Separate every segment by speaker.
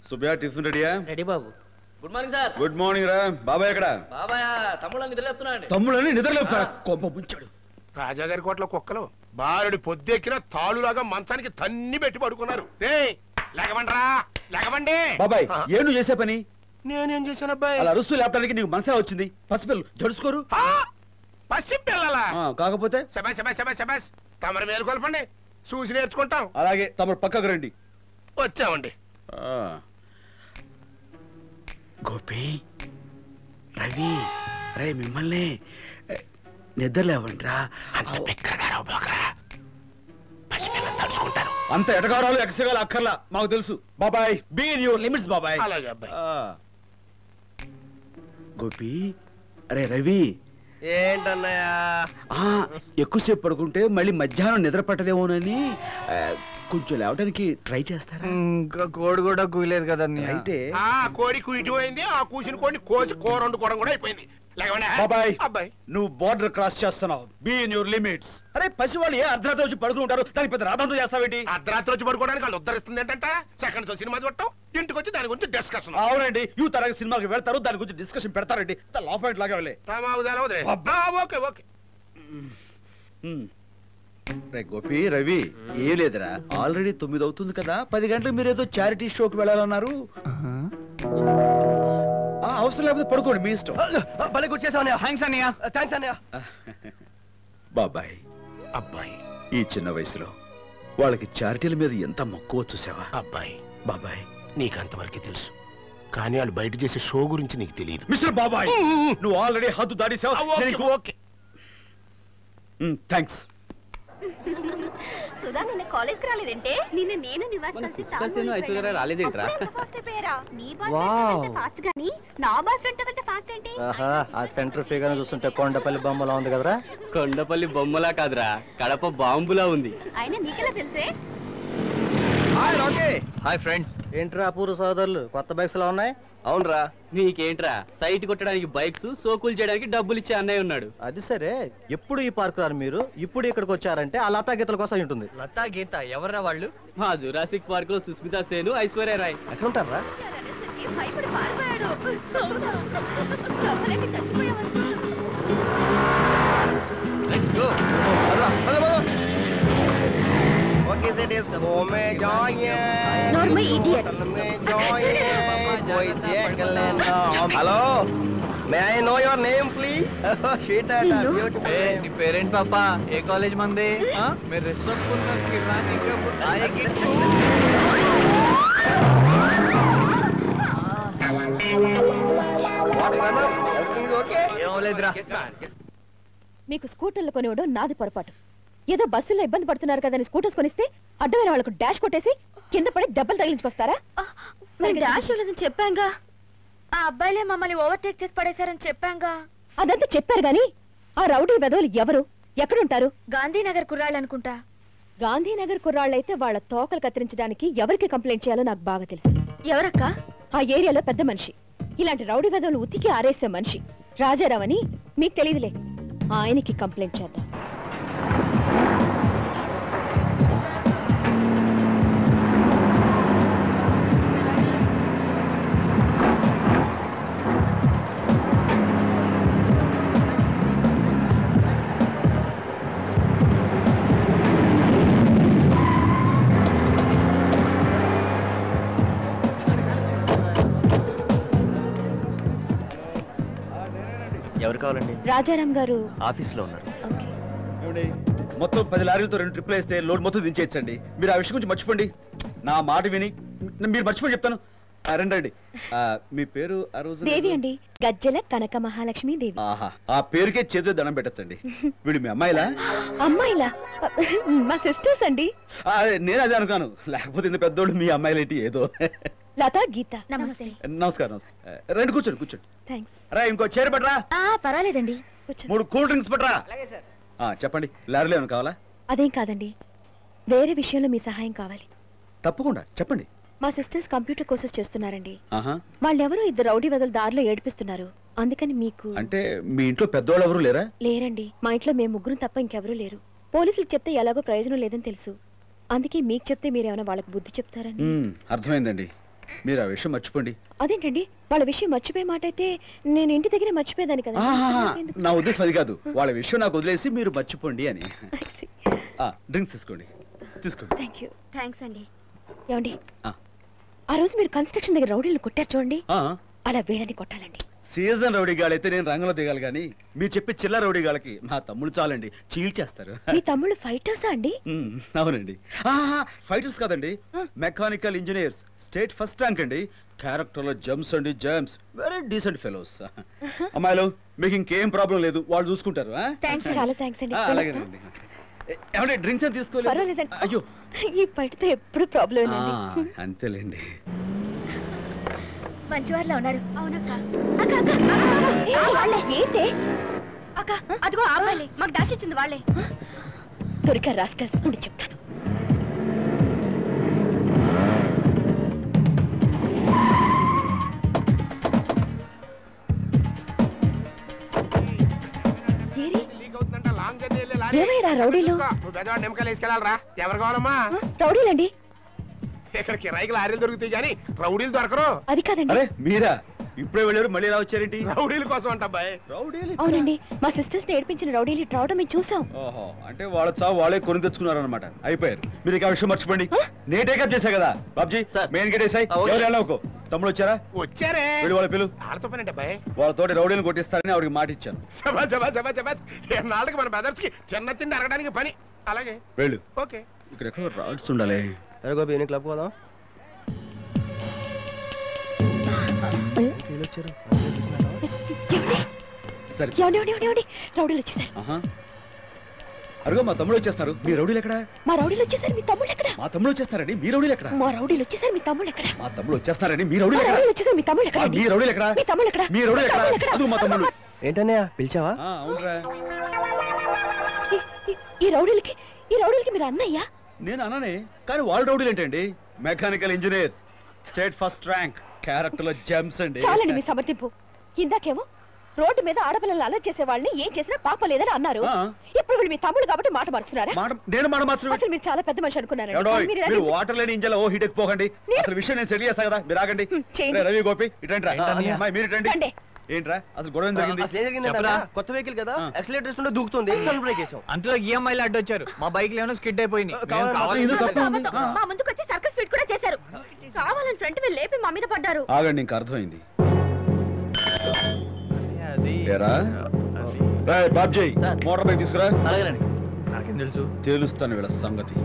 Speaker 1: Subbaiah tiffin రెడీయా
Speaker 2: ready బాబు good morning sir
Speaker 1: good morning రా బాబాయ్ ఎక్కడ
Speaker 2: బాబాయ్ తమ్ముళ్ళని నిద్రలేపుతున్నా అండి
Speaker 1: తమ్ముళ్ళని నిద్రలేపుతారా కొంప ముంచాడు
Speaker 3: రాజాగారి కోట్ల కుక్కలు బాలుడి పొద్దెక్కిన తాళులాగా మంచానికి తన్ని పెట్టి పడుకున్నారు రే లెగవండ్రా లెగవండి
Speaker 1: బాబాయ్
Speaker 3: ఆ,
Speaker 1: ఏ నువ్వు చేసే పని
Speaker 3: నేనేం చేశాను అబ్బాయి
Speaker 1: అలా అరుస్తూ లేపడానికి నీకు మనసే వచ్చింది పసిపిల్లలు జడుసుకోరు
Speaker 3: ఆ, పసి పిల్లలా
Speaker 1: ఆ, కాకపోతే
Speaker 3: శబాష్ శబాష్ శబాష్ శబాష్ తమరు మేలు కొలపండి చూసి నేర్చుకుంటాం
Speaker 1: అలాగే తమరు పక్కకు రండి
Speaker 3: వచ్చామండి
Speaker 1: ఆ. గోపి రవి రే మిమ్మల్ని ఏ, నిద్ర లేవండిరా
Speaker 3: అంత బిక్కరగా రాబోకరా పసిపిల్లలు తడుచుకుంటారు
Speaker 1: అంత ఎటగారాలు ఎక్సగాలు అక్కర్లా మాకు తెలుసు బాబాయ్ బీ ఇన్ యువర్ లిమిట్స్ బాబాయ్
Speaker 3: అలాగే అబ్బాయి
Speaker 1: ఆ. గోపి అరే రవి
Speaker 4: ఏంటన్నయ్యా
Speaker 1: ఆ ఎక్కువసేపు పడుకుంటే మళ్ళీ మధ్యాహ్నం నిద్ర పట్టదేమోనని ఆ, కొంచెం లేవడానికి ట్రై చేస్తారా
Speaker 4: ఇంకా కోడి కూడా కూయలేదు కదా
Speaker 1: అయితే
Speaker 3: ఆ కోడి కుయిటిపోయింది ఆ కూసిన కోడిని కోసి కూర వండుకోవడం కూడా అయిపోయింది లేకవండి
Speaker 1: బాబాయ్
Speaker 3: అబ్బాయి
Speaker 1: నువ్వు బార్డర్ క్రాస్ చేస్తున్నావు బీ ఇన్ యువర్ లిమిట్స్ అరే పసివాళ్ళు ఏ అర్ధరాత్రి వచ్చి పడుకుంటారు దానికి పెద్ద రాదంతో చేస్తావేంటి
Speaker 3: అర్ధరాత్రి వచ్చి పడుకోవడానికి వాళ్ళు ఉద్ధరిస్తుంది ఏంటంటే సెకండ్ షో సినిమా చూడటం ఇంటికి వచ్చి దాని గురించి డిస్కషన్
Speaker 1: అవునండి యూ తరగతి సినిమాకి వెళ్తారు దాని గురించి డిస్కషన్ పెడతారండి లా పాయింట్ లాగా వెళ్ళే
Speaker 3: వదిలే ఓకే ఓకే
Speaker 1: రే గోపి రవి ఏం లేదురా ఆల్రెడీ తొమ్మిది అవుతుంది కదా పది గంటలకు మీరు ఏదో చారిటీ షోకి వెళ్ళాలన్నారు ఆ, అవసరం లేకపోతే పడుకోండి మీ ఇష్టం
Speaker 4: భలే గుర్చేసావు థ్యాంక్స్ అన్నయ్య థ్యాంక్స్ అన్నయ్య
Speaker 1: బాబాయ్
Speaker 3: అబ్బాయి
Speaker 1: ఈ చిన్న వయసులో వాళ్ళకి చారిటీల మీద ఎంత మక్కువ చూసావా
Speaker 3: అబ్బాయి
Speaker 1: బాబాయ్
Speaker 3: నీకు అంతవరకు తెలుసు కానీ వాళ్ళు బయట చేసే షో గురించి నీకు తెలియదు
Speaker 1: మిస్టర్ బాబాయ్ నువ్వు ఆల్రెడీ హద్దు దాటేసావు థ్యాంక్స్
Speaker 5: సుధా నిన్న కాలేజ్ కి రాలేదంటే నిన్న నేను నివాస్ కలిసి చాలా
Speaker 2: సుస్మిత సేను, ఐశ్వర్య రాలేదేంట్రా?
Speaker 5: ఫాస్ట్ అయిపోయారా నీ బాయ్
Speaker 4: వావ్.
Speaker 5: ఫ్రెండ్ ఫాస్ట్ గానీ నా బాయ్ ఫ్రెండ్ తో వెళ్తే ఫాస్ట్ ఏంటి
Speaker 4: ఆహా ఆ సెంటర్ ఫిగర్ చూస్తుంటే కొండపల్లి బొమ్మలా ఉంది కదరా
Speaker 2: కొండపల్లి బొమ్మలా కాదురా కడప బాంబులా ఉంది
Speaker 5: అయినా నీకెలా తెలిసే
Speaker 4: హాయ్ రాకీ హాయ్ ఫ్రెండ్స్ ఏంట్రా అపూర్వ సోదరులు కొత్త బైక్స్ లో ఉన్నాయి అవునరా
Speaker 2: నీకేంట్రా సైట్ కొట్టడానికి బైక్స్ సోకులు చేయడానికి డబ్బులు ఇచ్చే అన్నయ్య ఉన్నాడు
Speaker 4: అది సరే ఎప్పుడు ఈ పార్క్ రారు మీరు ఇప్పుడు ఇక్కడికి వచ్చారంటే ఆ లతా గీతల కోసం అయి ఉంటుంది
Speaker 2: లతా గీత ఎవర్రా వాళ్ళు మా జురాసిక్ పార్క్ లో సుస్మితా సేను ఐశ్వర్య రాయ్
Speaker 4: ఎక్కడ ఉంటారా
Speaker 5: అనేసరికి భయపడి పారిపోయాడు నవ్వలేక చచ్చిపోయావనుకో Normal idiot.
Speaker 4: Hello may I know your name please షీట్
Speaker 5: నిన్ను?
Speaker 2: నీ పేరెంట్ పాప ఏ కాలేజ్ మంది మీరు రెస్ట్ ఏం లేదురా
Speaker 6: మీకు స్కూటర్లు కొనివ్వడం నాది పొరపాటు ఏదో బస్సుల్లో ఇబ్బంది పడుతున్నారు కదని స్కూటర్స్ కొనిస్తే అడ్డమైన వాళ్ళకు డాష్ కొట్టేసి కింద పడి దెబ్బలు తగిలించుకొస్తారా
Speaker 5: మరి డాష్ ఇవ్వలేదని చెప్పాంగా ఆ అబ్బాయిలే మమ్మల్ని ఓవర్టేక్ చేసి పడేశారని చెప్పాంగా
Speaker 6: అదంతా చెప్పారు గాని ఆ రౌడీ వెధవులు ఎవరు ఎక్కడుంటారు
Speaker 5: గాంధీనగర్ కుర్రాళ్ళు అనుకుంటా
Speaker 6: గాంధీనగర్ కుర్రాళ్ళైతే వాళ్ళ తోకలు కత్తిరించడానికి ఎవరికి కంప్లైంట్ చేయాలో నాకు బాగా తెలుసు
Speaker 5: ఎవరక్క
Speaker 6: ఆ ఏరియాలో పెద్ద మనిషి ఇలాంటి రౌడీ వెధవులు ఉతికి ఆరేసే మనిషి రాజారావు అని మీకు తెలియదులే ఆయనకి కంప్లైంట్ చేద్దాం
Speaker 4: ఎవరు కావాలండి
Speaker 6: రాజారాం గారు
Speaker 4: ఆఫీస్ లో ఉన్నారు
Speaker 6: ఓకే
Speaker 1: ఏమండి? మొత్తం పది లారీలతో రెండు ట్రిప్లు వేస్తే లోడ్ మొత్తం దించేయచ్చండి మీరు ఆ విషయం గురించి మర్చిపోండి నా మాట విని మీరు మర్చిపోయి చెప్తాను ఆ, రండి రండి ఆ, మీ పేరు ఆ రోజు
Speaker 6: దేవి అండి గజ్జల కనక మహాలక్ష్మి దేవి
Speaker 1: ఆహా ఆ పేరుకే చేతిలో దండం పెట్టచ్చండి వీడు మీ అమ్మాయిలా
Speaker 6: అమ్మాయిలా మా సిస్టర్స్ అండి
Speaker 1: ఆ, నేను అదే అనుకాను లేకపోతే ఇంత పెద్దోళ్ళు మీ అమ్మాయిలేంటి ఏదో
Speaker 6: లతా గీత
Speaker 5: నమస్తే
Speaker 1: నమస్కారం నమస్కారం. రండి కూర్చోండి కూర్చోండి
Speaker 6: థ్యాంక్స్
Speaker 1: రా ఇంకో చైర్ పట్టరా
Speaker 5: ఆ పర్వాలేదండి
Speaker 1: మూడు కూల్ డ్రింక్స్ పట్టరా ఆ, చెప్పండి లారీలో ఏమైనా కావాలా
Speaker 6: అదేం కాదండి వేరే విషయంలో మీ సహాయం కావాలి
Speaker 1: తప్పకుండా చెప్పండి
Speaker 6: మా సిస్టర్స్ కంప్యూటర్ కోర్సెస్ చేస్తున్నారండి
Speaker 1: ఆహా
Speaker 6: వాళ్ళెవరో ఇద్దరు రౌడీ వదలు దారిలో ఏడిపిస్తున్నారు అందుకని మీకు
Speaker 1: అంటే మీ ఇంట్లో పెద్దోళ్ళు ఎవరు లేరా
Speaker 6: లేరండి మా ఇంట్లో మేము ముగ్గురు తప్ప ఇంకెవరూ లేరు పోలీసులకు చెప్తే ఎలాగో ప్రయోజనం లేదని తెలుసు అందుకే మీకు చెప్తే మీరేమైనా వాళ్ళకి బుద్ధి చెప్తారని
Speaker 1: మ్మ్, అర్థమైందండి మీరు ఆ విషయం మర్చిపోండి
Speaker 6: అదేంటండి వాళ్ళ విషయం మర్చిపోయే మాట అయితే నేను ఇంటి దగ్గరే మర్చిపోయేదాన్ని కదా
Speaker 1: ఆహాహా,
Speaker 6: నాకెందుకు?
Speaker 1: నా ఉద్దేశం అది కాదు వాళ్ళ విషయం నాకు వదిలేసి మీరు మర్చిపోండి అని డ్రింక్స్ తీసుకోండి తీసుకోండి
Speaker 6: థ్యాంక్ యూ
Speaker 5: థ్యాంక్స్ అండి
Speaker 6: ఏమండి
Speaker 1: ఆ.
Speaker 6: ఆ రోజు మీరు కన్స్ట్రక్షన్ దగ్గర రౌడీలు కొట్టారు చూడండి
Speaker 1: ఆ,
Speaker 6: అలా వీళ్ళని కొట్టాలండి
Speaker 1: సీజన్ రౌడీ గాళ్ళు అయితే నేను రంగంలో దిగాలి కానీ మీరు చెప్పే చిల్ల రౌడీ గాళ్ళకి మా తమ్ముడు చాలండి చీల్చేస్తారు
Speaker 6: మీ తమ్ముళ్ళు ఫైటర్సా అండి
Speaker 1: మ్మ్, అవునండి ఫైటర్స్ కాదండి
Speaker 6: ఆ.
Speaker 1: Mechanical engineers state first rank అండి క్యారెక్టర్ లో జమ్స్ అండి జమ్స్ వెరీ డీసెంట్ ఫెలోస్ అమ్మాయిలు మీకు ఇంకేం ప్రాబ్లం లేదు వాళ్ళు చూసుకుంటారు ఆ?
Speaker 5: థ్యాంక్స్
Speaker 6: చాలా థ్యాంక్స్ అండి
Speaker 1: ఆ,
Speaker 6: వెళ్ళొస్తా?
Speaker 1: అలాగేనండి ఏ- ఏమండి డ్రింక్స్ అని తీసుకోలేదు
Speaker 6: పర్వాలేదండి
Speaker 1: అయ్యో
Speaker 6: ఈ బయటతో ఎప్పుడు ప్రాబ్లం
Speaker 1: ఆ,
Speaker 6: అండి
Speaker 1: అంతేలేండి
Speaker 5: మంచి వాళ్ళ ఉన్నారు అవునక్క
Speaker 6: అక్క, అక్క, అక్క, అక్క, ఏ, వాళ్ళే, ఏంటే
Speaker 5: అక్క అదిగో ఆ అమ్మాయిలే మాకు డాష్ ఇచ్చింది వాళ్ళే
Speaker 6: దొరికారు రాస్కల్స్ ఉండి చెప్తాను ఏరి?
Speaker 3: లీక్ అవుతుందంట లాంగ్ జర్నీ వెళ్ళే లారీ.
Speaker 6: ఏమైరా రౌడీలు?
Speaker 3: నువ్వు పెద్దవాడు నిమ్మకాయలు వేసుకెళ్ళాలరా ఎవరు కావాలమ్మా
Speaker 6: ఆ, రౌడీలండి
Speaker 3: ఇక్కడ కిరాయికి లారీలు దొరుకుతాయి కానీ రౌడీలు దొరకరు
Speaker 6: అది కాదండి
Speaker 1: అరే మీరా ఇప్పుడే వెళ్ళారు మళ్ళీ ఎలా వచ్చారేంటి
Speaker 3: రౌడీల కోసం అంట అబ్బాయి
Speaker 1: రౌడీలు ఇక్కడ?
Speaker 6: అవునండి మా సిస్టర్స్ నేర్పించిన రౌడీలు ఇటు రావడం మేము చూసాం
Speaker 1: ఓహో అంటే వాళ్ళ చావు వాళ్ళే కొని తెచ్చుకున్నారు అనమాట అయిపోయారు మీరు ఇక ఆ విషయం మర్చిపోండి నేను టేకప్ చేశా కదా బాబ్జీ
Speaker 4: సార్.
Speaker 1: మెయిన్ గేట్ వేసాయి
Speaker 4: ఆ, ఓకే.
Speaker 1: ఎవరు వెళ్ళకు తమ్ముడు వచ్చారా
Speaker 3: వచ్చారే
Speaker 1: వెళ్ళి వాళ్ళ పిలు
Speaker 3: ఆడతో పనండి అబ్బాయి
Speaker 1: వాళ్ళతోటి రౌడీని కొట్టిస్తారని ఆవిడకి మాట ఇచ్చాను
Speaker 3: సభా సభా సభా సభా నాళ్ళకి మన బ్రదర్స్ కి చిన్న తిండి అరగడానికి పని అలాగే
Speaker 1: వెళ్ళు
Speaker 3: ఓకే
Speaker 1: ఇక్కడ ఎక్కడో రాడ్స్ ఉండాలి
Speaker 4: సరే గోపి నీ క్లబ్ పోదాం
Speaker 6: ఏమండి?
Speaker 1: సరే
Speaker 6: ఏమండి, ఏమండి, ఏమండి, ఏమండి? రౌడీలు వచ్చేసారు
Speaker 1: ఆహా. అరుగో మా తమ్ముడు వచ్చేస్తారు మీ రౌడీలు ఎక్కడ
Speaker 6: మా రౌడీలు వచ్చేసారు మీ తమ్ముళ్ళు ఎక్కడ
Speaker 1: మా తమ్ముడు వచ్చేస్తారండి మీ రౌడీలు ఎక్కడ
Speaker 6: మా రౌడీలు వచ్చేసారు మీ తమ్ముళ్ళు ఎక్కడ
Speaker 1: మా తమ్ముడు వచ్చేస్తారండి మీ
Speaker 6: మా
Speaker 1: రౌడీలు ఎక్కడ
Speaker 6: రౌడీలు వచ్చేసారు మీ తమ్ముళ్ళు ఎక్కడ
Speaker 1: ఆ, మీ రౌడీలు ఎక్కడ
Speaker 6: మీ తమ్ముళ్ళు ఎక్కడ
Speaker 1: మీ రౌడీలు
Speaker 6: మీ
Speaker 1: ఎక్కడ
Speaker 6: తమ్ముళ్ళు ఎక్కడ?
Speaker 1: అదిగో మా తమ్ముడు
Speaker 4: ఏంటన్నయ్య పిలిచావా
Speaker 1: ఆ, అవునరా
Speaker 6: ఈ- ఈ- ఈ రౌడీలకి ఈ రౌడీలకి మీరు అన్నయ్యా
Speaker 1: నేను అననే కానీ వాళ్ళ రౌడీలు ఏంటండి mechanical engineers state first rank character లో జెమ్స్ అండి
Speaker 6: చాలండి మీ సమర్థింపు ఇందాకేమో రోడ్డు మీద ఆడపిల్లలు అలర్ట్ చేసే వాళ్ళని ఏం చేసినా పాప లేదని అన్నారు
Speaker 1: ఆ.
Speaker 6: ఇప్పుడు వీళ్ళు మీ తమ్ముడు కాబట్టి మాట మరుస్తున్నారా
Speaker 1: మాట నేను మాట మాత్రం
Speaker 6: అసలు మీరు చాలా పెద్ద మనిషి అనుకున్నారండి
Speaker 1: ఎవడో
Speaker 6: కానీ మీరు ఇలా
Speaker 1: మీరు
Speaker 6: చేస్తే-
Speaker 1: వాటర్ లేని ఇంజల ఓ హిట్ పోకండి
Speaker 6: నేను-
Speaker 1: అసలు విషయం నేను సెటిల్ చేస్తా కదా మీరు ఆగండి
Speaker 6: హ్మ్, చేయండి.
Speaker 1: రే, రవి గోపి ఇటండి
Speaker 4: ఏంటన్నయ్య?
Speaker 1: అమ్మాయి మీరు ఇటండి
Speaker 6: రండి.
Speaker 1: ఏంట్రా అసలు గొడవ ఏం జరిగింది
Speaker 4: అసలు ఏం జరిగిందంటే
Speaker 2: చెప్పరా?
Speaker 4: అన్న, కొత్త వెహికల్ కదా
Speaker 1: ఆ.
Speaker 4: ఎక్సలేటర్ ఇస్తుంటే దూకుతుంది సడన్ బ్రేక్ వేసాం
Speaker 2: అంతలో ఈఎంఐలు అడ్డొచ్చారు మా బైక్ లేవనో స్కిడ్ అయిపోయింది
Speaker 4: కావాలి,
Speaker 2: మేము కావాలి
Speaker 1: ఇది తప్పే ఉంది.
Speaker 5: అబద్ధం.
Speaker 1: ఆ.
Speaker 5: మా ముందుకు వచ్చి సర్కస్ ఫీట్ కూడా చేశారు కావాలని ఫ్రంట్ వీల్ లేపి మా మీద పడ్డారు
Speaker 1: ఆగండి ఇంకా అర్థమైంది
Speaker 2: అది
Speaker 1: ఏరా?
Speaker 2: అది.
Speaker 1: రే బాబ్జీ
Speaker 4: సార్.
Speaker 1: మోటార్ బైక్ తీసుకురా
Speaker 4: అలాగేనండి
Speaker 2: నాకేం తెలుసు
Speaker 1: తెలుస్తాను వీళ్ళ సంగతి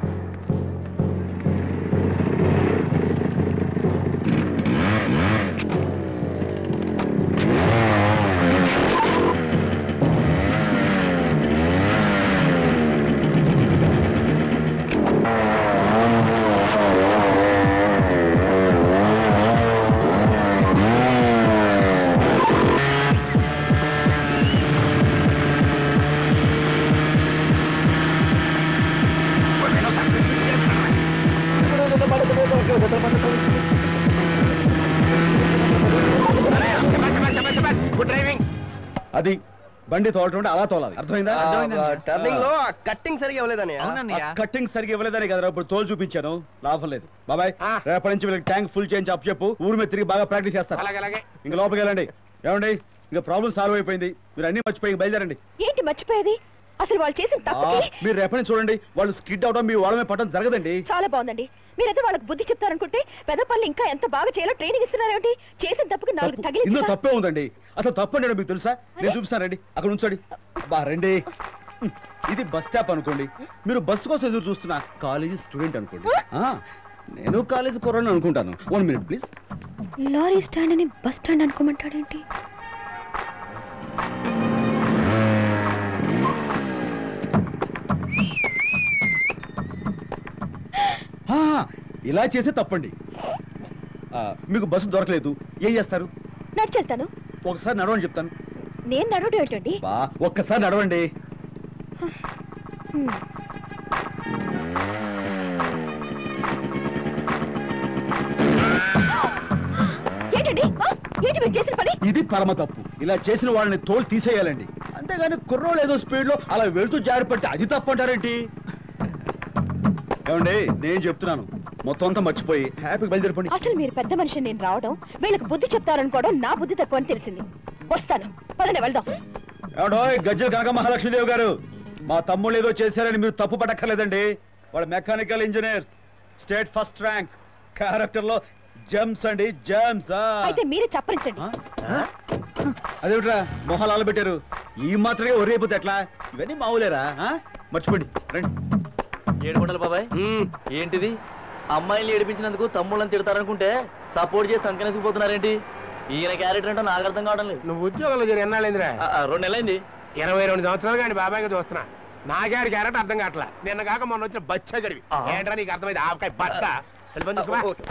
Speaker 3: గుడ్ డ్రైవింగ్
Speaker 1: అది బండి తోలటం అలా తోలాలి అర్థమైందా
Speaker 4: టర్నింగ్ లో కట్టింగ్ సరిగా ఇవ్వలేదన్నయ్య
Speaker 2: అవునన్నయ్య
Speaker 1: కట్టింగ్ సరిగ్గా ఇవ్వలేదని కదా ఇప్పుడు తోలు చూపించాను లాభం లేదు బాబాయ్
Speaker 3: ఆ.
Speaker 1: రేపటి నుంచి వీళ్ళకి ట్యాంక్ ఫుల్ చేయించి అప్ చెప్పు ఊరి మీద తిరిగి బాగా ప్రాక్టీస్ చేస్తారు
Speaker 3: అలాగే అలాగే
Speaker 1: ఇంకా లోపలికి వెళ్ళండి ఏమండి ఇంకా ప్రాబ్లం సాల్వ్ అయిపోయింది మీరు అన్ని మర్చిపోయి బయలుదేరండి
Speaker 6: ఏంటి మర్చిపోయేది అసలు వాళ్ళు చేసిన
Speaker 1: ఆ,
Speaker 6: తప్పుకి
Speaker 1: మీరు రేపటి నుంచి చూడండి వాళ్ళు స్కిడ్ అవడం మీ వాళ్ళ మీద పడడం జరగదండి
Speaker 6: చాలా బాగుందండి మీరైతే వాళ్ళకి బుద్ధి చెప్తారనుకుంటే పెద్ద పనులు ఇంకా ఎంత బాగా చేయాలో ట్రైనింగ్ ఇస్తున్నారేమిటి చేసిన తప్పుకి నాలుగు
Speaker 1: తప్పు. ఇందులో
Speaker 6: తగిలి
Speaker 1: తప్పే ఉందండి అసలు తప్పు అంటే మీకు తెలుసా నేను చూపిస్తానండి అక్కడ ఉంచండి బా రండి ఇది బస్ స్టాప్ అనుకోండి మీరు బస్సు కోసం ఎదురు చూస్తున్నా కాలేజీ స్టూడెంట్ అనుకోండి ఆ, నేను కాలేజీ కుర్రాన్ని అనుకుంటాను one minute please
Speaker 6: lorry stand అని బస్ స్టాండ్ అనుకోమంటాడేంటి
Speaker 1: ఇలా చేస్తే తప్పండి ఆ, మీకు బస్సు దొరకలేదు ఏం చేస్తారు
Speaker 6: నడిచెళ్తాను
Speaker 1: ఒకసారి నడవని చెప్తాను
Speaker 6: నేను నడవడం ఏంటండి
Speaker 1: బా ఒక్కసారి నడవండి
Speaker 6: హ్మ్. ఏంటండి ఆ? ఏంటి మీరు చేసిన పని
Speaker 1: ఇది పరమ తప్పు ఇలా చేసిన వాళ్ళని తోలు తీసేయాలండి అంతేగాని కుర్రోళ్ళు ఏదో స్పీడ్ లో అలా వెళ్తూ జారిపడితే అది తప్పు అంటారేంటి ఏమండి నేను చెప్తున్నాను మొత్తం అంతా మర్చిపోయి హ్యాపీగా బయలుదేరిపోండి
Speaker 6: అసలు మీరు పెద్ద మనిషి నేను రావడం వీళ్ళకి బుద్ధి చెప్తారనుకోవడం నా బుద్ధి తక్కువ అని తెలిసింది వస్తాను పదనే వెళ్దాం
Speaker 1: ఏమండో గజ్జల కనక మహాలక్ష్మీదేవి గారు మా తమ్ముళ్ళు ఏదో చేశారని మీరు తప్పు పట్టక్కర్లేదండి వాళ్ళ mechanical engineers state first rank character లో జెమ్స్ అండి జెమ్స్
Speaker 6: అయితే మీరే చెప్పరించండి
Speaker 1: అదేమిట్రా మొహాలు ఆలబెట్టారు ఈ మాత్రమే ఒరేపోతే ఎట్లా ఇవన్నీ మామూలేరా ఆ? మర్చిపోండి రండి
Speaker 4: ఏడుకుంటారు బాబాయ్ ఏంటిది అమ్మాయిని ఏడిపించినందుకు తమ్ముళ్ళని తిడతారనుకుంటే సపోర్ట్ చేసి సంకనేసుకుపోతున్నారేంటి ఈయన క్యారెక్టర్ అంటే నాకు అర్థం కావడం లేదు
Speaker 3: నువ్వు ఉద్యోగంలో చేరి ఎన్నాళ్ళైందిరా
Speaker 4: ఆ, ఆ, రెండు నెలలైంది
Speaker 3: ఇరవై రెండు సంవత్సరాలు కానీ బాబాయ్గా చూస్తున్నా నాగారి క్యారెట్ అర్థం కావట్లా నిన్న కాక మొన్న వచ్చిన బచ్చ గడివి
Speaker 4: ఆ.
Speaker 3: ఏంట్రా నీకు అర్థమైంది ఆవకాయ బట్ట వెళ్ళి పని చూసుకోవా?
Speaker 4: ఓకే.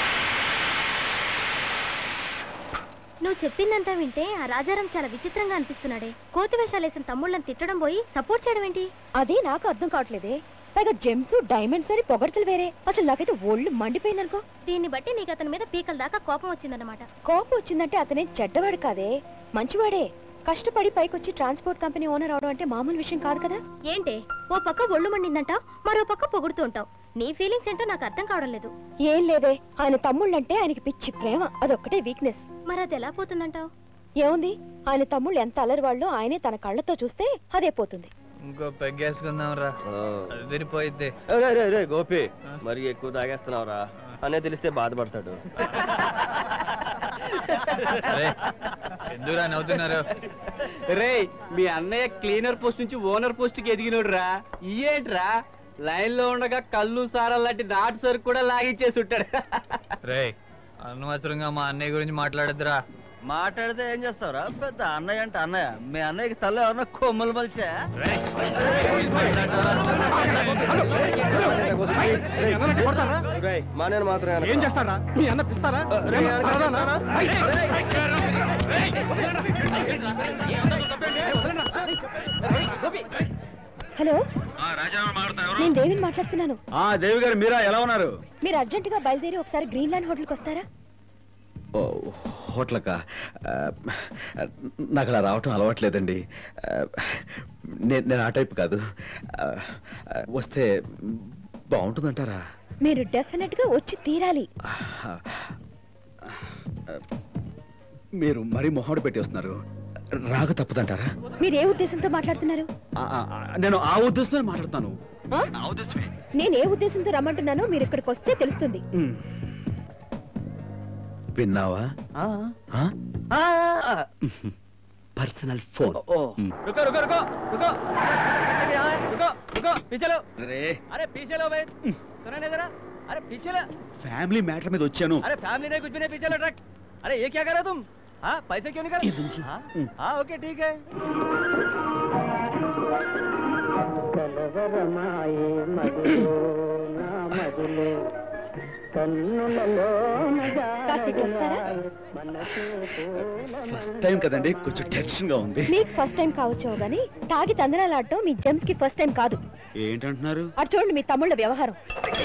Speaker 5: నువ్వు చెప్పిందంతా వింటే ఆ రాజారాం చాలా విచిత్రంగా అనిపిస్తున్నాడే కోతి వేషాలు వేసిన తమ్ముళ్ళని తిట్టడం పోయి సపోర్ట్ చేయడం ఏంటి
Speaker 6: అదే నాకు అర్థం కావట్లేదే పైగా జెమ్స్ డైమండ్స్ అని పొగడతలు వేరే అసలు నాకైతే ఒళ్ళు మండిపోయిందనుకో
Speaker 5: దీన్ని బట్టి నీకు అతని మీద పీకల దాకా కోపం వచ్చిందన్నమాట
Speaker 6: కోపం వచ్చిందంటే అతనే చెడ్డవాడు కాదే మంచివాడే కష్టపడి పైకొచ్చి ట్రాన్స్పోర్ట్ కంపెనీ ఓనర్ అవడం అంటే మామూలు విషయం కాదు కదా
Speaker 5: ఏంటే ఓ పక్క ఒళ్ళు మండిందంటావు మరో పక్క పొగుడుతూ ఉంటావు నీ ఫీలింగ్స్ ఏంటో నాకు అర్థం కావడం లేదు
Speaker 6: ఏం లేదే ఆయన తమ్ముళ్ళంటే ఆయనకి పిచ్చి ప్రేమ అదొక్కటే వీక్నెస్
Speaker 5: మరి అది ఎలా పోతుందంటావు
Speaker 6: ఏముంది ఆయన తమ్ముళ్ళు ఎంత అలరి వాళ్ళు ఆయనే తన కళ్ళతో చూస్తే అదే పోతుంది
Speaker 7: ఇంకో పెగ్గేసుకుందాం రా అదిరిపోయిద్ది
Speaker 4: గోపి మరి ఎక్కువ తాగేస్తున్నావురా అనే తెలిస్తే బాధపడతాడు
Speaker 7: అరే, ఎందుకురా నవ్వుతున్నారు
Speaker 2: రే మీ అన్నయ్య క్లీనర్ పోస్ట్ నుంచి ఓనర్ పోస్ట్ కి ఎదిగినోడు రా ఇయేంట్రా లైన్ లో ఉండగా కళ్ళు సారా లాంటి నాటు సరుకు కూడా లాగిచ్చేసి ఉంటాడు
Speaker 7: రే అనవసరంగా మా అన్నయ్య గురించి మాట్లాడద్దురా
Speaker 4: మాట్లాడితే ఏం చేస్తావురా పెద్ద అన్నయ్య అంటే అన్నయ్య మీ అన్నయ్యకి తల్ల ఎవరన్నా కొమ్మలు మలిచా మా నేను మాత్రమే
Speaker 3: ఏం చేస్తారా మీ అన్న పిస్తారా
Speaker 6: హలో నేను దేవిని మాట్లాడుతున్నాను
Speaker 1: ఆ దేవి గారు మీరా ఎలా ఉన్నారు
Speaker 6: మీరు అర్జెంట్ గా బయలుదేరి ఒకసారి గ్రీన్ ల్యాండ్ హోటల్కి వస్తారా
Speaker 1: ఓ హోటల్కా ఆ, నాకు అలా రావటం అలవాట్లేదండి ఆ, నేను నేను ఆ టైప్ కాదు ఆ, వస్తే బాగుంటుందంటారా
Speaker 6: మీరు డెఫినెట్ గా వచ్చి తీరాలి
Speaker 1: మీరు మరీ మొహోడు పెట్టేస్తున్నారు రాక తప్పదంటారా
Speaker 6: మీరు ఏ ఉద్దేశంతో మాట్లాడుతున్నారు
Speaker 1: ఆ, ఆ, ఆ, నేను ఆ ఉద్దేశంతో మాట్లాడతాను
Speaker 6: ఆ?
Speaker 1: ఆ ఉద్దేశమే
Speaker 6: నేను ఏ ఉద్దేశంతో రమ్మంటున్నానో మీరు ఇక్కడికి వస్తే తెలుస్తుంది
Speaker 1: ఉమ్. విన్నావా ఆ? పర్సనల్ ఫోన్ ఉమ్.
Speaker 4: रुको रुको रुको रुको रुको रुको पीछे लो
Speaker 1: అరే
Speaker 4: अरे पीछे लो भाई सुना नहीं जरा अरे पीछे लो
Speaker 1: ఫ్యామిలీ మ్యాటర్ మీద వచ్చాను
Speaker 4: अरे फैमिली नहीं कुछ भी नहीं पीछे लो ट्रक अरे ये क्या कर रहे हो तुम हाँ पैसे क्यों नहीं कर
Speaker 1: ये तुम-
Speaker 4: हाँ
Speaker 1: हम्म।
Speaker 4: हाँ ओके ठीक है
Speaker 6: కాస్త ఇటు వస్తారా
Speaker 1: ఫస్ట్ టైం కదండి కొంచెం టెన్షన్ గా ఉంది
Speaker 6: మీకు ఫస్ట్ టైం కావచ్చు కానీ తాగి తందనాలు ఆడటం మీ జెమ్స్ కి ఫస్ట్ టైం కాదు
Speaker 1: ఏంటంటున్నారు
Speaker 6: అటు చూడండి మీ తమ్ముళ్ళ వ్యవహారం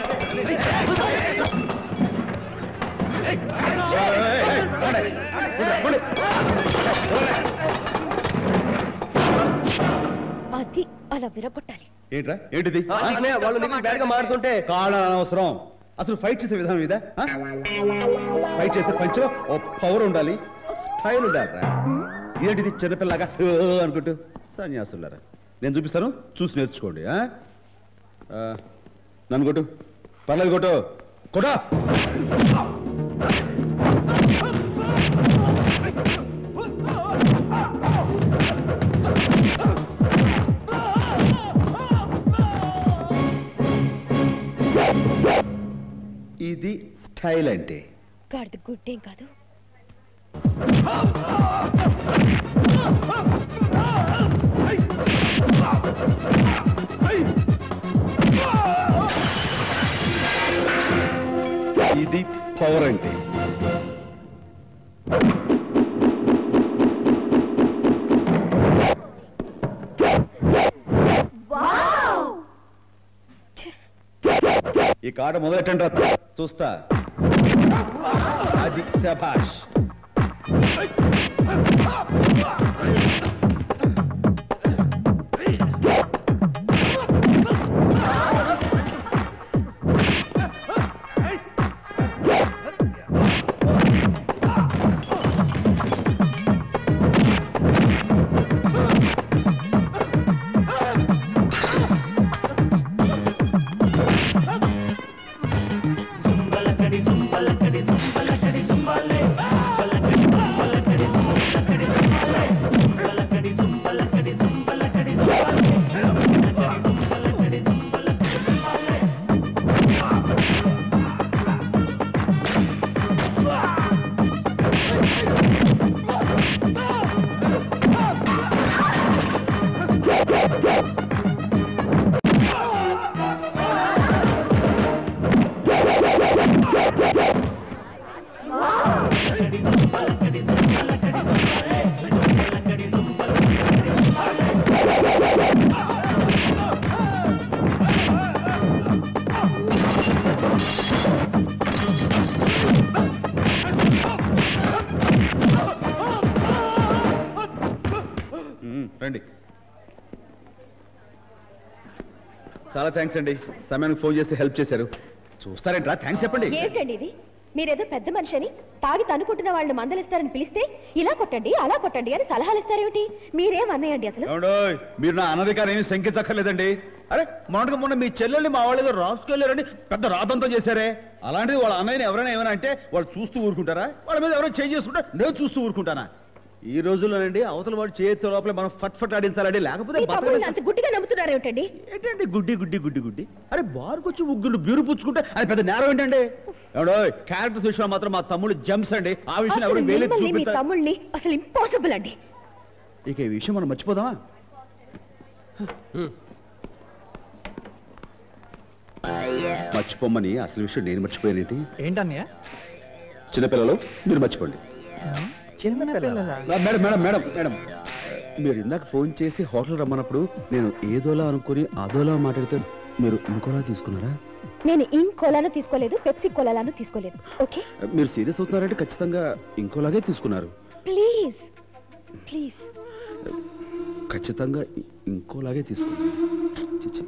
Speaker 6: అది అలా విరగొట్టాలి
Speaker 1: ఏంట్రా ఏంటిది
Speaker 4: వాళ్ళు నీకు బ్యాడ్ గా మారుతుంటే
Speaker 1: కాళ్ళ అనవసరం అసలు ఫైట్ చేసే విధానం ఇదా ఆ? ఫైట్ చేసే పంచో ఓ పవర్ ఉండాలి స్టైల్ ఉండాలిరా ఏంటిది చిన్నపిల్లగా "ఓ" అనుకుంటూ సన్యాసులారా నేను చూపిస్తాను చూసి నేర్చుకోండి ఆ? ఆ, నన్ను కొట్టు పర్లేదు కొట్టు కొట్టా ఇది స్టైల్ అంటే
Speaker 6: గాడిద గుడ్డేం కాదు
Speaker 1: ఇది పవర్ అంటే ఈ కాట మొదలెట్టండి రా చూస్తా అది శభాష్ చాలా థ్యాంక్స్ అండి సమయానికి ఫోన్ చేసి హెల్ప్ చేశారు చూస్తారేంట్రా థ్యాంక్స్ చెప్పండి
Speaker 6: ఏమిటండి ఇది మీరేదో పెద్ద మనిషి అని తాగి తనుకుంటున్న వాళ్ళని మందలిస్తారని పిలిస్తే ఇలా కొట్టండి అలా కొట్టండి అని సలహాలు ఇస్తారేమిటి మీరేం అన్నయ్యండి అసలు
Speaker 1: ఏమండోయ్, మీరు నా అనధికారం ఏమి శంకించక్కర్లేదండి అరే మొన్నటిగా మొన్న మీ చెల్లెల్ని మా వాళ్ళు ఏదో రాసుకెళ్ళారని పెద్ద రాతంతో చేశారే అలాంటిది వాళ్ళ అన్నయ్యని ఎవరైనా ఏమైనా అంటే వాళ్ళు చూస్తూ ఊరుకుంటారా వాళ్ళ మీద ఎవరైనా చేంజ్ చేసుకుంటే నేను చూస్తూ ఊరుకుంటానా ఈ రోజుల్లోనండి అవతల వాడు చేతి లోపల మనం ఫట్ ఫట్ ఆడించాలండి లేకపోతే
Speaker 6: మీ తమ్ముళ్ళని
Speaker 1: బతకడం
Speaker 6: అంత గుడ్డిగా నమ్ముతున్నారేమిటండి
Speaker 1: ఏంటండి గుడ్డి గుడ్డి గుడ్డి గుడ్డి అరే బారుకొచ్చి ముగ్గురు బీరు పుచ్చుకుంటే అది పెద్ద నేరం ఏంటండి ఎవడో క్యారెక్టర్స్ విషయంలో మాత్రం మా తమ్ముడు జంప్స్ అండి ఆ విషయం
Speaker 6: అసలు
Speaker 1: ఎవరు వేలెత్తి
Speaker 6: మిమ్మల్ని మీ
Speaker 1: చూపించాలి
Speaker 6: తమ్ముళ్ళని అసలు ఇంపాసిబుల్ అండి
Speaker 1: ఇక ఈ విషయం మనం మర్చిపోదామా మర్చిపోమని అసలు విషయం నేను మర్చిపోయానేంటి
Speaker 7: ఏంటన్నయ్య
Speaker 1: చిన్నపిల్లలు మీరు మర్చిపోండి
Speaker 7: చిన్న
Speaker 1: ఆ, మేడం మేడం మేడం మేడం మీరు ఇందాక ఫోన్ చేసి హోటల్ రమ్మన్నప్పుడు నేను ఏదోలా అనుకుని అదోలా మాట్లాడితే మీరు ఇంకోలా తీసుకున్నారా
Speaker 6: నేను ఇంకోలాను తీసుకోలేదు పెప్సీ కోలాను తీసుకోలేదు ఓకే
Speaker 1: మీరు సీరియస్ అవుతున్నారంటే ఖచ్చితంగా ఇంకోలాగే తీసుకున్నారు
Speaker 6: ప్లీజ్ ప్లీజ్
Speaker 1: ఖచ్చితంగా ఇ- ఇంకోలాగే తీసుకున్నారు చిచ్చి.